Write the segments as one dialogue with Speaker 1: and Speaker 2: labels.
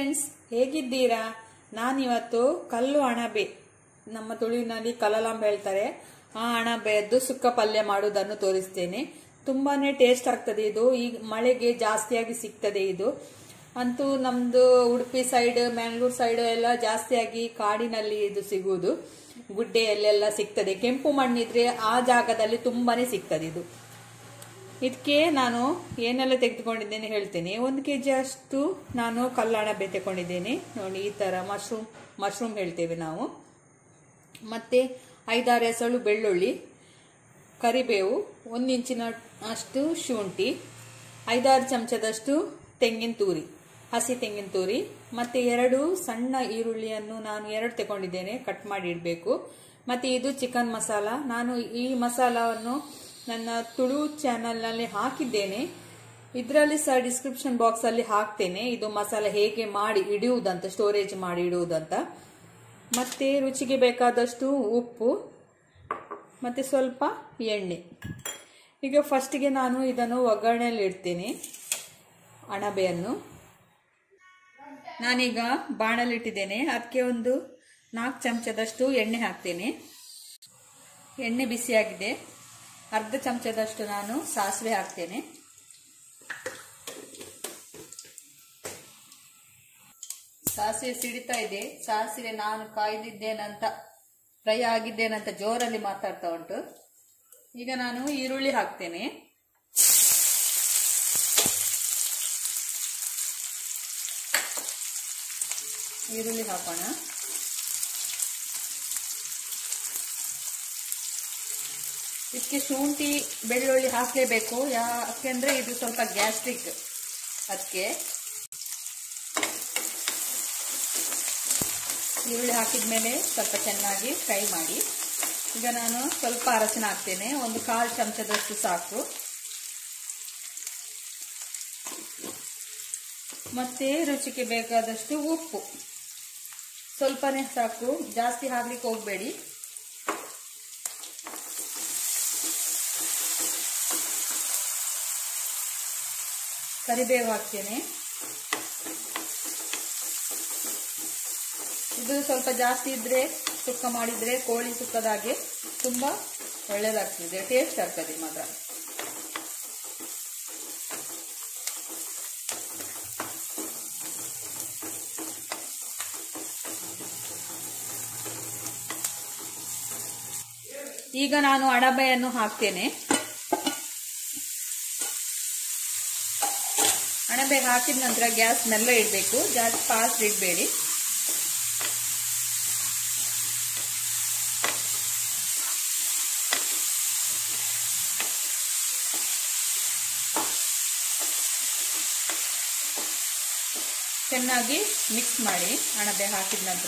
Speaker 1: friends ಹೇಗಿದ್ದೀರಾ ನಾನಿವತ್ತು ಕಲ್ಲು ಅಣಬೆ ನಮ್ಮ ತುಳುವಿನಲ್ಲಿ ಕಲಲಾಂಬ ಹೇಳ್ತಾರೆ ಆ ಅಣಬೆಯದ್ದು ಸುಕ್ಕ ಪಲ್ಯ ಮಾಡುವುದನ್ನು ತೋರಿಸ್ತೇನೆ ತುಂಬಾನೇ ಟೇಸ್ಟ್ ಆಗ್ತದೆ ಇದು ಈಗ ಮಳೆಗೆ ಜಾಸ್ತಿಯಾಗಿ ಸಿಗ್ತದೆ ಇದು ಅಂತೂ ನಮ್ದು ಉಡುಪಿ ಸೈಡ್ ಮ್ಯಾಂಗ್ಳೂರ್ ಸೈಡ್ ಎಲ್ಲ ಜಾಸ್ತಿಯಾಗಿ ಕಾಡಿನಲ್ಲಿ ಇದು ಸಿಗುವುದು ಗುಡ್ಡೆಯಲ್ಲೆಲ್ಲ ಸಿಗ್ತದೆ ಕೆಂಪು ಮಣ್ಣಿದ್ರೆ ಆ ಜಾಗದಲ್ಲಿ ತುಂಬಾನೇ ಸಿಗ್ತದೆ ಇದು ಇದಕ್ಕೆ ನಾನು ಏನೆಲ್ಲ ತೆಗೆದುಕೊಂಡಿದ್ದೇನೆ ಹೇಳ್ತೇನೆ ಒಂದು ಕೆ ಜಿ ಅಷ್ಟು ನಾನು ಕಲ್ಲಣಬೆ ತಗೊಂಡಿದ್ದೇನೆ ನೋಡಿ ಈ ತರ ಮಶ್ರೂಮ್ ಮಶ್ರೂಮ್ ಹೇಳ್ತೇವೆ ನಾವು ಮತ್ತೆ ಐದಾರು ಎಸಳು ಬೆಳ್ಳುಳ್ಳಿ ಕರಿಬೇವು ಒಂದು ಇಂಚಿನ ಅಷ್ಟು ಶುಂಠಿ ಐದಾರು ಚಮಚದಷ್ಟು ತೆಂಗಿನ ತೂರಿ ಹಸಿ ತೆಂಗಿನ ತೂರಿ ಮತ್ತೆ ಎರಡು ಸಣ್ಣ ಈರುಳ್ಳಿಯನ್ನು ನಾನು ಎರಡು ತಗೊಂಡಿದ್ದೇನೆ ಕಟ್ ಮಾಡಿ ಇಡಬೇಕು ಮತ್ತೆ ಇದು ಚಿಕನ್ ಮಸಾಲ ನಾನು ಈ ಮಸಾಲವನ್ನು ನನ್ನ ತುಳು ಚಾನಲ್ನಲ್ಲಿ ಹಾಕಿದ್ದೇನೆ ಇದರಲ್ಲಿ ಸಹ ಡಿಸ್ಕ್ರಿಪ್ಷನ್ ಬಾಕ್ಸ್ ಅಲ್ಲಿ ಹಾಕ್ತೇನೆ ಇದು ಮಸಾಲ ಹೇಗೆ ಮಾಡಿ ಇಡುವುದಂತ ಸ್ಟೋರೇಜ್ ಮಾಡಿ ಇಡುವುದಂತ ಮತ್ತೆ ರುಚಿಗೆ ಬೇಕಾದಷ್ಟು ಉಪ್ಪು ಮತ್ತೆ ಸ್ವಲ್ಪ ಎಣ್ಣೆ ಈಗ ಫಸ್ಟಿಗೆ ನಾನು ಇದನ್ನು ಒಗ್ಗರಣೆಯಲ್ಲಿ ಇಡ್ತೇನೆ ಅಣಬೆಯನ್ನು ನಾನೀಗ ಬಾಣಲಿಟ್ಟಿದ್ದೇನೆ ಅದಕ್ಕೆ ಒಂದು ನಾಲ್ಕು ಚಮಚದಷ್ಟು ಎಣ್ಣೆ ಹಾಕ್ತೇನೆ ಎಣ್ಣೆ ಬಿಸಿಯಾಗಿದೆ ಅರ್ಧ ಚಮಚದಷ್ಟು ನಾನು ಸಾಸಿವೆ ಹಾಕ್ತೇನೆ ಸಾಸಿವೆ ಸಿಡಿತಾ ಇದೆ ಸಾಸಿವೆ ನಾನು ಕಾಯ್ದಿದ್ದೇನಂತ ಫ್ರೈ ಆಗಿದ್ದೇನಂತ ಜೋರಲ್ಲಿ ಮಾತಾಡ್ತಾ ಉಂಟು ಈಗ ನಾನು ಈರುಳ್ಳಿ ಹಾಕ್ತೇನೆ ಈರುಳ್ಳಿ ಹಾಕೋಣ ಇದಕ್ಕೆ ಶುಂಠಿ ಬೆಳ್ಳುಳ್ಳಿ ಹಾಕಲೇಬೇಕು ಯಾಕೆಂದ್ರೆ ಇದು ಸ್ವಲ್ಪ ಗ್ಯಾಸ್ಟ್ರಿಕ್ ಅದಕ್ಕೆ ಈರುಳ್ಳಿ ಹಾಕಿದ್ಮೇಲೆ ಸ್ವಲ್ಪ ಚೆನ್ನಾಗಿ ಫ್ರೈ ಮಾಡಿ ಈಗ ನಾನು ಸ್ವಲ್ಪ ಅರಸಿನ ಹಾಕ್ತೇನೆ ಒಂದು ಕಾಲು ಚಮಚದಷ್ಟು ಸಾಕು ಮತ್ತೆ ರುಚಿಗೆ ಬೇಕಾದಷ್ಟು ಉಪ್ಪು ಸ್ವಲ್ಪನೇ ಸಾಕು ಜಾಸ್ತಿ ಹಾಕ್ಲಿಕ್ಕೆ ಹೋಗಬೇಡಿ ಕರಿಬೇವು ಹಾಕ್ತೇನೆ ಇದು ಸ್ವಲ್ಪ ಜಾಸ್ತಿ ಇದ್ರೆ ಸುಕ್ಕ ಮಾಡಿದ್ರೆ ಕೋಳಿ ಸುಕ್ಕದಾಗೆ ತುಂಬಾ ಒಳ್ಳೇದಾಗ್ತದೆ ಟೇಸ್ಟ್ ಆಗ್ತದೆ ಮಾತ್ರ ಈಗ ನಾನು ಅಣಬೆಯನ್ನು ಹಾಕ್ತೇನೆ ಅಣಬೆ ಹಾಕಿದ ನಂತರ ಗ್ಯಾಸ್ ಮೆಲ್ಲ ಇಡಬೇಕು ಜಾಸ್ತಿ ಫಾಸ್ಟ್ ಇಡಬೇಡಿ ಚೆನ್ನಾಗಿ ಮಿಕ್ಸ್ ಮಾಡಿ ಅಣಬೆ ಹಾಕಿದ ನಂತರ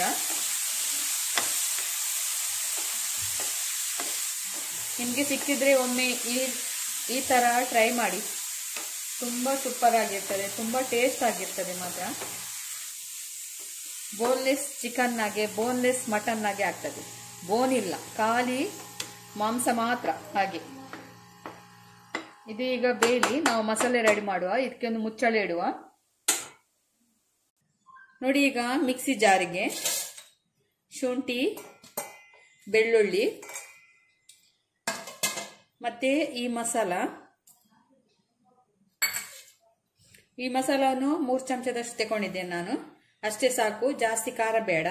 Speaker 1: ನಿಮಗೆ ಸಿಕ್ಕಿದ್ರೆ ಒಮ್ಮೆ ಈ ಈ ಥರ ಟ್ರೈ ಮಾಡಿ ತುಂಬ ಸೂಪರ್ ಆಗಿರ್ತದೆ ತುಂಬ ಟೇಸ್ಟ್ ಆಗಿರ್ತದೆ ಮಾತ್ರ ಬೋನ್ಲೆಸ್ ಚಿಕನ್ನಾಗೆ ಬೋನ್ಲೆಸ್ ಮಟನ್ನಾಗೆ ಆಗ್ತದೆ ಬೋನ್ ಇಲ್ಲ ಖಾಲಿ ಮಾಂಸ ಮಾತ್ರ ಹಾಗೆ ಇದು ಈಗ ಬೇಲಿ ನಾವು ಮಸಾಲೆ ರೆಡಿ ಮಾಡುವ ಇದಕ್ಕೆ ಒಂದು ಮುಚ್ಚಳೆ ಇಡುವ ನೋಡಿ ಈಗ ಮಿಕ್ಸಿ ಜಾರಿಗೆ ಶುಂಠಿ ಬೆಳ್ಳುಳ್ಳಿ ಮತ್ತೆ ಈ ಮಸಾಲ ಈ ಮಸಾಲವನ್ನು ಮೂರು ಚಮಚದಷ್ಟು ತಗೊಂಡಿದ್ದೇನೆ ನಾನು ಅಷ್ಟೇ ಸಾಕು ಜಾಸ್ತಿ ಖಾರ ಬೇಡ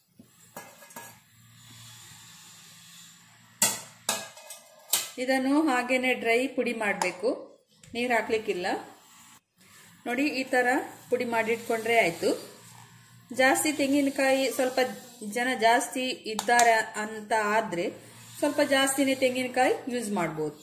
Speaker 1: ಇದನ್ನು ಹಾಗೇನೆ ಡ್ರೈ ಪುಡಿ ಮಾಡಬೇಕು ನೀರು ಹಾಕ್ಲಿಕ್ಕಿಲ್ಲ ನೋಡಿ ಈ ಥರ ಪುಡಿ ಮಾಡಿಟ್ಕೊಂಡ್ರೆ ಆಯಿತು ಜಾಸ್ತಿ ತೆಂಗಿನಕಾಯಿ ಸ್ವಲ್ಪ ಜನ ಜಾಸ್ತಿ ಇದ್ದಾರೆ ಅಂತ ಆದರೆ ಸ್ವಲ್ಪ ಜಾಸ್ತಿನೇ ತೆಂಗಿನಕಾಯಿ ಯೂಸ್ ಮಾಡ್ಬೋದು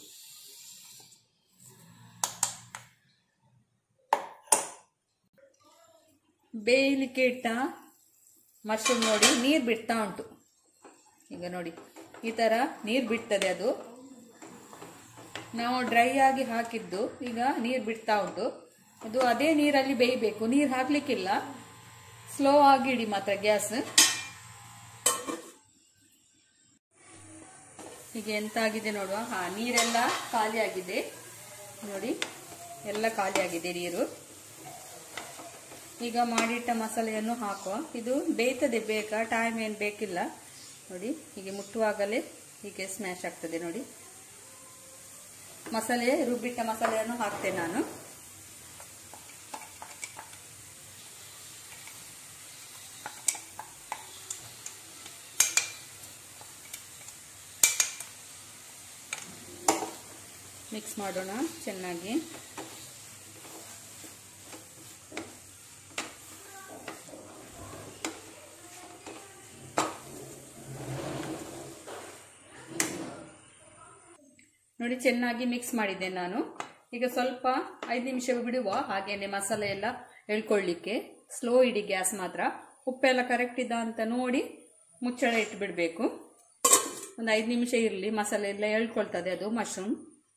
Speaker 1: ಬೇಯಲಿಕ್ಕೆ ಇಟ್ಟ ಮಶ್ರೂಮ್ ನೋಡಿ ನೀರು ಬಿಡ್ತಾ ಉಂಟು ಈಗ ನೋಡಿ ಈ ಥರ ನೀರು ಬಿಡ್ತದೆ ಅದು ನಾವು ಡ್ರೈ ಆಗಿ ಹಾಕಿದ್ದು ಈಗ ನೀರು ಬಿಡ್ತಾ ಉಂಟು ಅದು ಅದೇ ನೀರಲ್ಲಿ ಬೇಯಬೇಕು ನೀರು ಹಾಕ್ಲಿಕ್ಕಿಲ್ಲ ಸ್ಲೋ ಆಗಿ ಇಡಿ ಮಾತ್ರ ಗ್ಯಾಸ್ ಈಗ ಎಂತ ಆಗಿದೆ ನೋಡುವ ಹಾ ನೀರೆಲ್ಲ ಖಾಲಿ ಆಗಿದೆ ನೋಡಿ ಎಲ್ಲ ಖಾಲಿ ಆಗಿದೆ ನೀರು ಈಗ ಮಾಡಿಟ್ಟ ಮಸಾಲೆಯನ್ನು ಹಾಕುವ ಇದು ಬೇಯ್ತದೆ ಬೇಕಾ ಟೈಮ್ ಏನು ಬೇಕಿಲ್ಲ ನೋಡಿ ಹೀಗೆ ಮುಟ್ಟುವಾಗಲೇ ಹೀಗೆ ಸ್ಮ್ಯಾಶ್ ಆಗ್ತದೆ ನೋಡಿ ಮಸಾಲೆ ರುಬ್ಬಿಟ್ಟ ಮಸಾಲೆಯನ್ನು ಹಾಕ್ತೇನೆ ನಾನು ಮಿಕ್ಸ್ ಮಾಡೋಣ ಚೆನ್ನಾಗಿ ನೋಡಿ ಚೆನ್ನಾಗಿ ಮಿಕ್ಸ್ ಮಾಡಿದ್ದೆ ನಾನು ಈಗ ಸ್ವಲ್ಪ ಐದು ನಿಮಿಷ ಬಿಡುವ ಹಾಗೇನೆ ಮಸಾಲೆ ಎಲ್ಲ ಎಳ್ಕೊಳ್ಳಿಕ್ಕೆ ಸ್ಲೋ ಇಡಿ ಗ್ಯಾಸ್ ಮಾತ್ರ ಉಪ್ಪೆಲ್ಲ ಕರೆಕ್ಟ್ ಇದ್ದ ಅಂತ ನೋಡಿ ಮುಚ್ಚಳ ಇಟ್ಬಿಡ್ಬೇಕು ಒಂದು ಐದು ನಿಮಿಷ ಇರಲಿ ಮಸಾಲೆ ಎಲ್ಲ ಎಳ್ಕೊಳ್ತದೆ ಅದು ಮಶ್ರೂಮ್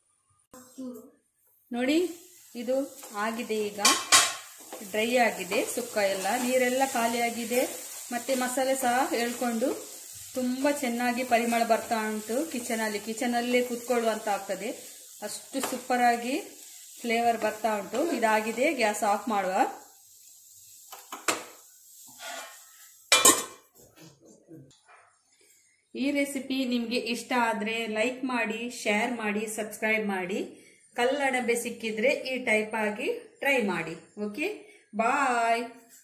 Speaker 1: ನೋಡಿ ಇದು ಆಗಿದೆ ಈಗ ಡ್ರೈ ಆಗಿದೆ ಸುಕ್ಕ ಎಲ್ಲ ನೀರೆಲ್ಲ ಖಾಲಿ ಆಗಿದೆ ಮತ್ತೆ ಮಸಾಲೆ ಸಹ ಎಳ್ಕೊಂಡು ತುಂಬ ಚೆನ್ನಾಗಿ ಪರಿಮಳ ಬರ್ತಾ ಉಂಟು ಕಿಚನಲ್ಲಿ ಕಿಚನಲ್ಲೇ ಕೂತ್ಕೊಳ್ಳುವಂತ ಆಗ್ತದೆ ಅಷ್ಟು ಸೂಪರ್ ಆಗಿ ಫ್ಲೇವರ್ ಬರ್ತಾ ಉಂಟು ಇದಾಗಿದೆ ಗ್ಯಾಸ್ ಆಫ್ ಮಾಡುವ ಈ ರೆಸಿಪಿ ನಿಮಗೆ ಇಷ್ಟ ಆದರೆ ಲೈಕ್ ಮಾಡಿ ಶೇರ್ ಮಾಡಿ ಸಬ್ಸ್ಕ್ರೈಬ್ ಮಾಡಿ ಕಲ್ಲಣಬೆ ಸಿಕ್ಕಿದ್ರೆ ಈ ಟೈಪ್ ಆಗಿ ಟ್ರೈ ಮಾಡಿ ಓಕೆ ಬಾಯ್